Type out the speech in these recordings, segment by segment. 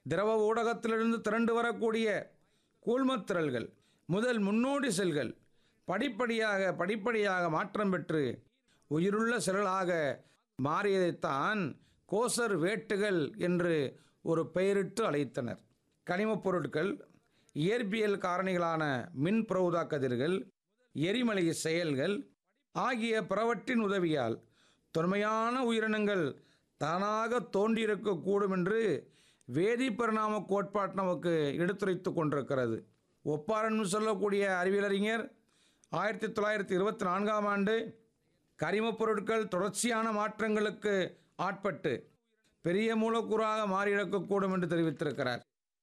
திரவ ஊடகத்திலிருந்து திரண்டு வரக்கூடிய கூழ்மத்திரள்கள் முதல் முன்னோடி செல்கள் படிப்படியாக படிப்படியாக மாற்றம் பெற்று உயிருள்ள செல்களாக மாறியதைத்தான் கோசர் வேட்டுகள் என்று ஒரு பெயரிட்டு அழைத்தனர் கனிமப் பொருட்கள் இயற்பியல் காரணிகளான மின் புறவுதா கதிர்கள் எரிமலை செயல்கள் ஆகிய பிறவற்றின் உதவியால் தொன்மையான உயிரினங்கள் தானாக தோன்றியிருக்கக்கூடும் என்று வேதி பரிணாம கோட்பாட்டு நமக்கு எடுத்துரைத்து கொண்டிருக்கிறது ஒப்பாரன் சொல்லக்கூடிய அறிவியலறிஞர் ஆயிரத்தி தொள்ளாயிரத்தி இருபத்தி நான்காம் ஆண்டு கரிமப் பொருட்கள் தொடர்ச்சியான மாற்றங்களுக்கு ஆட்பட்டு பெரிய மூலக்கூறாக மாறியிருக்கக்கூடும் என்று தெரிவித்திருக்கிறார்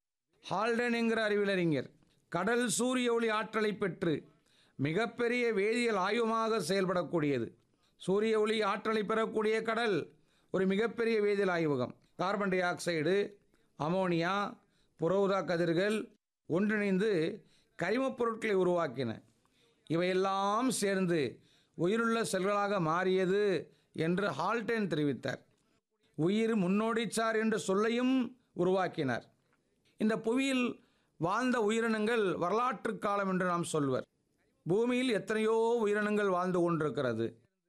ஹால்டன் என்கிற அறிவியலறிஞர் கடல் சூரிய ஒளி ஆற்றலை பெற்று மிகப்பெரிய வேதியியல் ஆய்வமாக செயல்படக்கூடியது சூரிய ஒளி ஆற்றலை பெறக்கூடிய கடல் ஒரு மிகப்பெரிய வேதியியல் ஆய்வகம் கார்பன் டை ஆக்சைடு அமோனியா புறவுதா கதிர்கள் ஒன்றிணைந்து கரிமப் பொருட்களை உருவாக்கின இவையெல்லாம் சேர்ந்து உயிருள்ள செல்களாக மாறியது என்று ஹால்டன் தெரிவித்தார் உயிர் முன்னோடிச்சார் என்ற சொல்லையும் உருவாக்கினார் இந்த புவியில் வாழ்ந்த உயிரினங்கள் வரலாற்று காலம் என்று நாம் சொல்வர் பூமியில் எத்தனையோ உயிரினங்கள் வாழ்ந்து கொண்டிருக்கிறது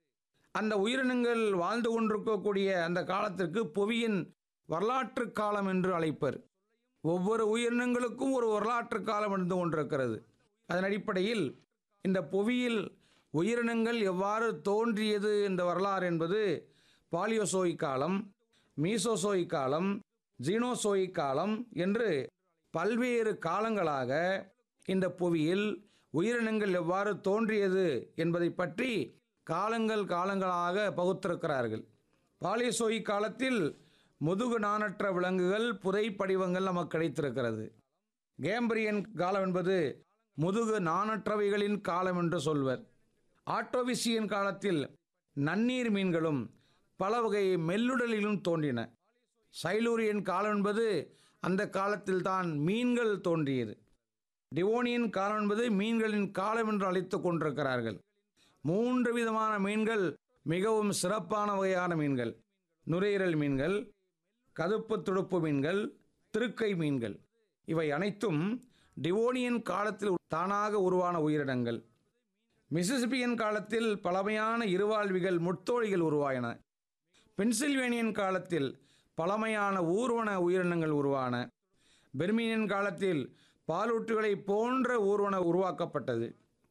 அந்த உயிரினங்கள் வாழ்ந்து கொண்டிருக்கக்கூடிய அந்த காலத்திற்கு புவியின் வரலாற்று காலம் என்று அழைப்பர் ஒவ்வொரு உயிரினங்களுக்கும் ஒரு வரலாற்று காலம் இருந்து கொண்டிருக்கிறது அதன் அடிப்படையில் இந்த புவியில் உயிரினங்கள் எவ்வாறு தோன்றியது என்ற வரலாறு என்பது பாலியோசோயிக் காலம் மீசோசோயிக் காலம் ஜீனோசோயிக் காலம் என்று பல்வேறு காலங்களாக இந்த புவியில் உயிரினங்கள் எவ்வாறு தோன்றியது என்பதை பற்றி காலங்கள் காலங்களாக பகுத்திருக்கிறார்கள் பாலியோசோயிக் காலத்தில் முதுகு நாணற்ற விலங்குகள் புதை படிவங்கள் நமக்கு கிடைத்திருக்கிறது கேம்பரியன் காலம் என்பது முதுகு நாணற்றவைகளின் காலம் என்று சொல்வர் ஆட்டோவிசியன் காலத்தில் நன்னீர் மீன்களும் பல வகை மெல்லுடலிலும் தோன்றின சைலூரியன் காலம் என்பது அந்த காலத்தில் தான் மீன்கள் தோன்றியது டிவோனியன் காலம் என்பது மீன்களின் காலம் என்று அழைத்துக் கொண்டிருக்கிறார்கள் மூன்று விதமான மீன்கள் மிகவும் சிறப்பான வகையான மீன்கள் நுரையீரல் மீன்கள் கதுப்பு துடுப்பு மீன்கள் திருக்கை மீன்கள் இவை அனைத்தும் டிவோனியன் காலத்தில் தானாக உருவான உயிரினங்கள் மிசிசிபியன் காலத்தில் பழமையான இருவாழ்விகள் முத்தோழிகள் உருவாயின பென்சில்வேனியன் காலத்தில் பழமையான ஊர்வன உயிரினங்கள் உருவான பெர்மினியன் காலத்தில் பாலூட்டுகளை போன்ற ஊர்வன உருவாக்கப்பட்டது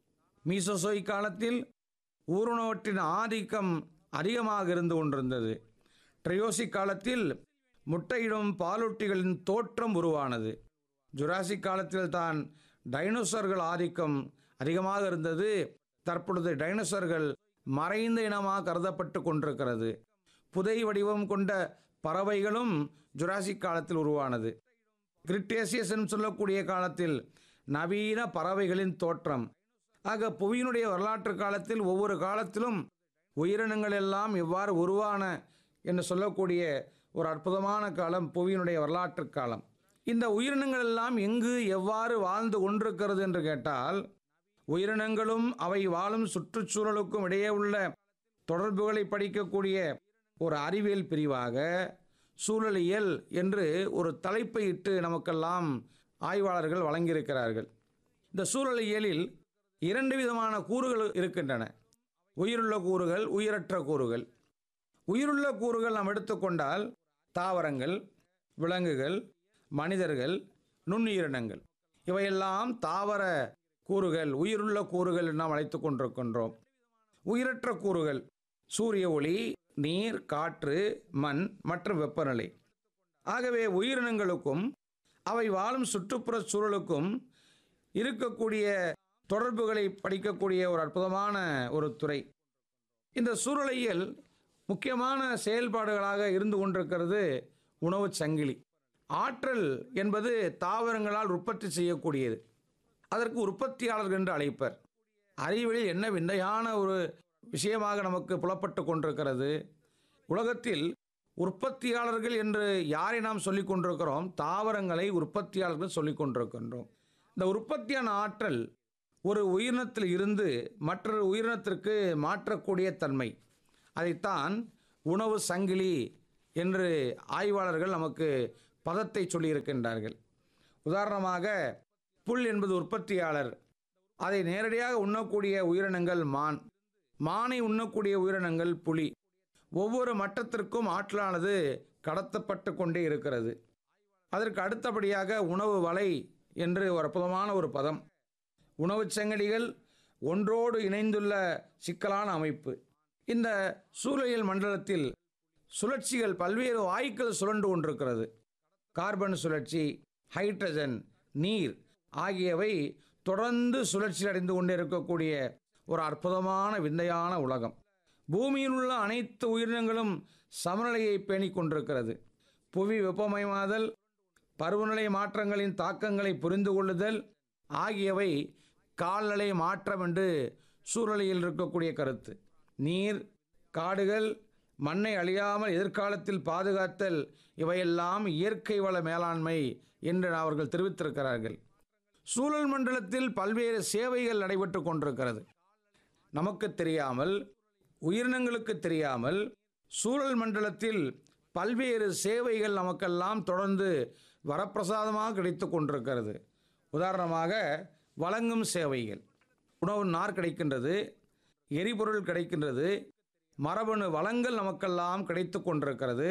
மீசோசோய் காலத்தில் ஊர்வனவற்றின் ஆதிக்கம் அதிகமாக இருந்து கொண்டிருந்தது ட்ரையோசிக் காலத்தில் முட்டையிடும் பாலூட்டிகளின் தோற்றம் உருவானது ஜுராசிக் காலத்தில் தான் டைனோசர்கள் ஆதிக்கம் அதிகமாக இருந்தது தற்பொழுது டைனோசர்கள் மறைந்த இனமாக கருதப்பட்டு கொண்டிருக்கிறது புதை வடிவம் கொண்ட பறவைகளும் ஜுராசிக் காலத்தில் உருவானது கிரிட்டேசியஸ் என்று சொல்லக்கூடிய காலத்தில் நவீன பறவைகளின் தோற்றம் ஆக புவியினுடைய வரலாற்று காலத்தில் ஒவ்வொரு காலத்திலும் உயிரினங்கள் எல்லாம் எவ்வாறு உருவான என்று சொல்லக்கூடிய ஒரு அற்புதமான காலம் புவியினுடைய வரலாற்று காலம் இந்த உயிரினங்கள் எல்லாம் எங்கு எவ்வாறு வாழ்ந்து கொண்டிருக்கிறது என்று கேட்டால் உயிரினங்களும் அவை வாழும் சுற்றுச்சூழலுக்கும் இடையே உள்ள தொடர்புகளை படிக்கக்கூடிய ஒரு அறிவியல் பிரிவாக சூழலியல் என்று ஒரு தலைப்பை இட்டு நமக்கெல்லாம் ஆய்வாளர்கள் வழங்கியிருக்கிறார்கள் இந்த சூழலியலில் இரண்டு விதமான கூறுகள் இருக்கின்றன உயிருள்ள கூறுகள் உயிரற்ற கூறுகள் உயிருள்ள கூறுகள் நாம் எடுத்துக்கொண்டால் தாவரங்கள் விலங்குகள் மனிதர்கள் நுண்ணுயிரினங்கள் இவையெல்லாம் தாவர கூறுகள் உயிருள்ள கூறுகள் என்று நாம் அழைத்துக் கொண்டிருக்கின்றோம் உயிரற்ற கூறுகள் சூரிய ஒளி நீர் காற்று மண் மற்றும் வெப்பநிலை ஆகவே உயிரினங்களுக்கும் அவை வாழும் சுற்றுப்புற சூழலுக்கும் இருக்கக்கூடிய தொடர்புகளை படிக்கக்கூடிய ஒரு அற்புதமான ஒரு துறை இந்த சூழலியல் முக்கியமான செயல்பாடுகளாக இருந்து கொண்டிருக்கிறது உணவுச் சங்கிலி ஆற்றல் என்பது தாவரங்களால் உற்பத்தி செய்யக்கூடியது அதற்கு உற்பத்தியாளர்கள் என்று அழைப்பர் அறிவியலில் என்ன விந்தையான ஒரு விஷயமாக நமக்கு புலப்பட்டு கொண்டிருக்கிறது உலகத்தில் உற்பத்தியாளர்கள் என்று யாரை நாம் சொல்லிக் கொண்டிருக்கிறோம் தாவரங்களை உற்பத்தியாளர்கள் சொல்லிக் கொண்டிருக்கின்றோம் இந்த உற்பத்தியான ஆற்றல் ஒரு உயிரினத்தில் இருந்து மற்றொரு உயிரினத்திற்கு மாற்றக்கூடிய தன்மை அதைத்தான் உணவு சங்கிலி என்று ஆய்வாளர்கள் நமக்கு பதத்தை சொல்லியிருக்கின்றார்கள் உதாரணமாக புல் என்பது உற்பத்தியாளர் அதை நேரடியாக உண்ணக்கூடிய உயிரினங்கள் மான் மானை உண்ணக்கூடிய உயிரினங்கள் புலி ஒவ்வொரு மட்டத்திற்கும் ஆற்றலானது கடத்தப்பட்டு கொண்டே இருக்கிறது அதற்கு அடுத்தபடியாக உணவு வலை என்று ஒரு அற்புதமான ஒரு பதம் உணவுச் சங்கிலிகள் ஒன்றோடு இணைந்துள்ள சிக்கலான அமைப்பு இந்த சூழலியல் மண்டலத்தில் சுழற்சிகள் பல்வேறு வாயுக்கள் சுழன்று கொண்டிருக்கிறது கார்பன் சுழற்சி ஹைட்ரஜன் நீர் ஆகியவை தொடர்ந்து சுழற்சி அடைந்து கொண்டே இருக்கக்கூடிய ஒரு அற்புதமான விந்தையான உலகம் பூமியில் உள்ள அனைத்து உயிரினங்களும் சமநிலையை பேணிக் கொண்டிருக்கிறது புவி வெப்பமயமாதல் பருவநிலை மாற்றங்களின் தாக்கங்களை புரிந்து கொள்ளுதல் ஆகியவை கால்நிலை மாற்றம் என்று சூழ்நிலையில் இருக்கக்கூடிய கருத்து நீர் காடுகள் மண்ணை அழியாமல் எதிர்காலத்தில் பாதுகாத்தல் இவையெல்லாம் இயற்கை வள மேலாண்மை என்று அவர்கள் தெரிவித்திருக்கிறார்கள் சூழல் மண்டலத்தில் பல்வேறு சேவைகள் நடைபெற்று கொண்டிருக்கிறது நமக்கு தெரியாமல் உயிரினங்களுக்கு தெரியாமல் சூழல் மண்டலத்தில் பல்வேறு சேவைகள் நமக்கெல்லாம் தொடர்ந்து வரப்பிரசாதமாக கிடைத்து கொண்டிருக்கிறது உதாரணமாக வழங்கும் சேவைகள் உணவு நார் கிடைக்கின்றது எரிபொருள் கிடைக்கின்றது மரபணு வளங்கள் நமக்கெல்லாம் கிடைத்து கொண்டிருக்கிறது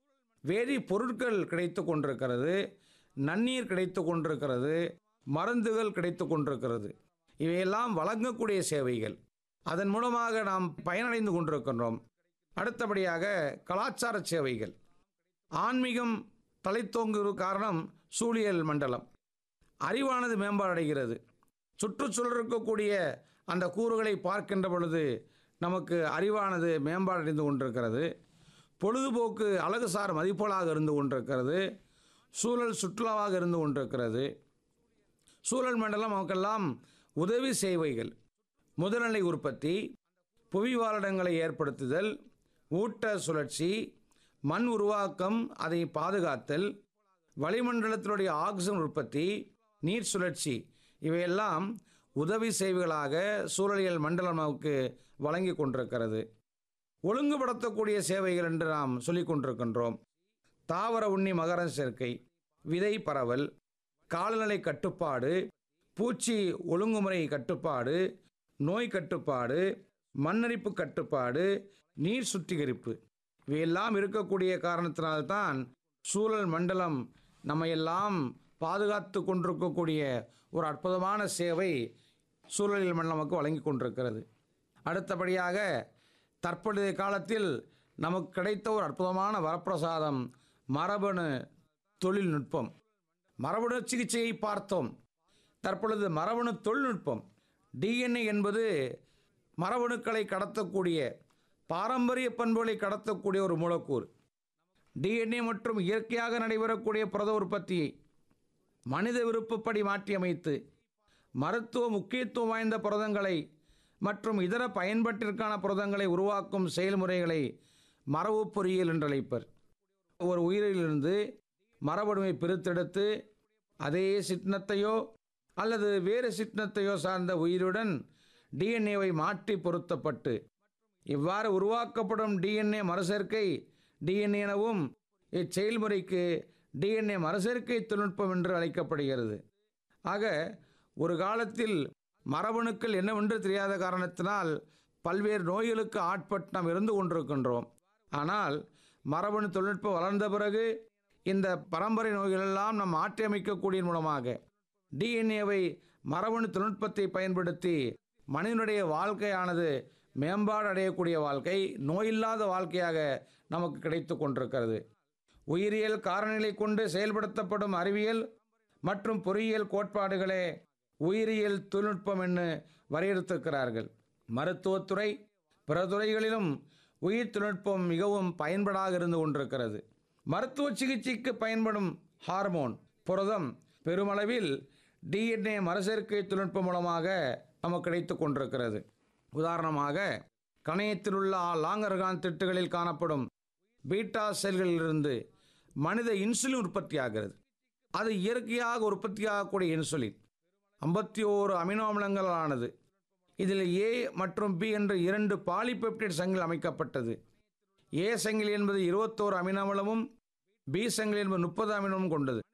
வேதி பொருட்கள் கிடைத்து கொண்டிருக்கிறது நன்னீர் கிடைத்து கொண்டிருக்கிறது மருந்துகள் கிடைத்து கொண்டிருக்கிறது இவையெல்லாம் வழங்கக்கூடிய சேவைகள் அதன் மூலமாக நாம் பயனடைந்து கொண்டிருக்கின்றோம் அடுத்தபடியாக கலாச்சார சேவைகள் ஆன்மீகம் தலைத்தோங்கு காரணம் சூழியல் மண்டலம் அறிவானது மேம்பாடடைகிறது சுற்றுச்சூழல் இருக்கக்கூடிய அந்த கூறுகளை பார்க்கின்ற பொழுது நமக்கு அறிவானது மேம்பாடடைந்து கொண்டிருக்கிறது பொழுதுபோக்கு அழகுசார் மதிப்புகளாக இருந்து கொண்டிருக்கிறது சூழல் சுற்றுலாவாக இருந்து கொண்டிருக்கிறது சூழல் மண்டலம் நமக்கெல்லாம் உதவி சேவைகள் முதல்நிலை உற்பத்தி புவி வாழிடங்களை ஏற்படுத்துதல் ஊட்ட சுழற்சி மண் உருவாக்கம் அதை பாதுகாத்தல் வளிமண்டலத்தினுடைய ஆக்சிஜன் உற்பத்தி நீர் சுழற்சி இவையெல்லாம் உதவி சேவைகளாக சூழலியல் மண்டலம் நமக்கு வழங்கி கொண்டிருக்கிறது ஒழுங்குபடுத்தக்கூடிய சேவைகள் என்று நாம் சொல்லிக் கொண்டிருக்கின்றோம் தாவர உண்ணி மகர சேர்க்கை விதை பரவல் காலநிலை கட்டுப்பாடு பூச்சி ஒழுங்குமுறை கட்டுப்பாடு நோய் கட்டுப்பாடு மண்ணரிப்பு கட்டுப்பாடு நீர் சுத்திகரிப்பு இவையெல்லாம் இருக்கக்கூடிய காரணத்தினால்தான் சூழல் மண்டலம் நம்மையெல்லாம் பாதுகாத்து கொண்டிருக்கக்கூடிய ஒரு அற்புதமான சேவை சூழலியல் மண்டலம் நமக்கு வழங்கி கொண்டிருக்கிறது அடுத்தபடியாக தற்பொழுதைய காலத்தில் நமக்கு கிடைத்த ஒரு அற்புதமான வரப்பிரசாதம் மரபணு தொழில்நுட்பம் மரபணு சிகிச்சையை பார்த்தோம் தற்பொழுது மரபணு தொழில்நுட்பம் டிஎன்ஏ என்பது மரபணுக்களை கடத்தக்கூடிய பாரம்பரிய பண்புகளை கடத்தக்கூடிய ஒரு மூலக்கூறு டிஎன்ஏ மற்றும் இயற்கையாக நடைபெறக்கூடிய புரத உற்பத்தியை மனித விருப்பப்படி மாற்றியமைத்து மருத்துவ முக்கியத்துவம் வாய்ந்த புரதங்களை மற்றும் இதர பயன்பாட்டிற்கான புரதங்களை உருவாக்கும் செயல்முறைகளை மரபு பொறியியல் என்று அழைப்பர் ஒரு உயிரிலிருந்து மரபணுவை பிரித்தெடுத்து அதே சிட்னத்தையோ அல்லது வேறு சிட்னத்தையோ சார்ந்த உயிருடன் டிஎன்ஏவை மாற்றி பொருத்தப்பட்டு இவ்வாறு உருவாக்கப்படும் டிஎன்ஏ மறுசேர்க்கை டிஎன்ஏ எனவும் இச்செயல்முறைக்கு டிஎன்ஏ மறுசேர்க்கை தொழில்நுட்பம் என்று அழைக்கப்படுகிறது ஆக ஒரு காலத்தில் மரபணுக்கள் என்னவென்று தெரியாத காரணத்தினால் பல்வேறு நோய்களுக்கு ஆட்பட்டு நாம் இருந்து கொண்டிருக்கின்றோம் ஆனால் மரபணு தொழில்நுட்பம் வளர்ந்த பிறகு இந்த பரம்பரை நோய்களெல்லாம் நாம் மாற்றியமைக்கக்கூடிய மூலமாக டிஎன்ஏவை மரபணு தொழில்நுட்பத்தை பயன்படுத்தி மனிதனுடைய வாழ்க்கையானது மேம்பாடு அடையக்கூடிய வாழ்க்கை நோயில்லாத வாழ்க்கையாக நமக்கு கிடைத்து கொண்டிருக்கிறது உயிரியல் காரணிகளை கொண்டு செயல்படுத்தப்படும் அறிவியல் மற்றும் பொறியியல் கோட்பாடுகளே உயிரியல் தொழில்நுட்பம் என்று வரையறுத்திருக்கிறார்கள் மருத்துவத்துறை பிற துறைகளிலும் உயிர் தொழில்நுட்பம் மிகவும் பயன்படாக இருந்து கொண்டிருக்கிறது மருத்துவ சிகிச்சைக்கு பயன்படும் ஹார்மோன் புரதம் பெருமளவில் டிஎன்ஏ மறுசேர்க்கை தொழில்நுட்பம் மூலமாக நமக்கு கிடைத்து கொண்டிருக்கிறது உதாரணமாக கணையத்தில் உள்ள லாங்கர்கான் திட்டுகளில் காணப்படும் பீட்டா செல்களிலிருந்து மனித இன்சுலின் உற்பத்தியாகிறது அது இயற்கையாக உற்பத்தியாகக்கூடிய இன்சுலின் ஐம்பத்தி ஓரு அமினோ அமிலங்களானது இதில் ஏ மற்றும் பி என்ற இரண்டு பாலிபெப்டைட் சங்கில் அமைக்கப்பட்டது ஏ சங்கிலி என்பது இருபத்தோரு அமினோ அமிலமும் பி சங்கிலி என்பது முப்பது அமிலம் கொண்டது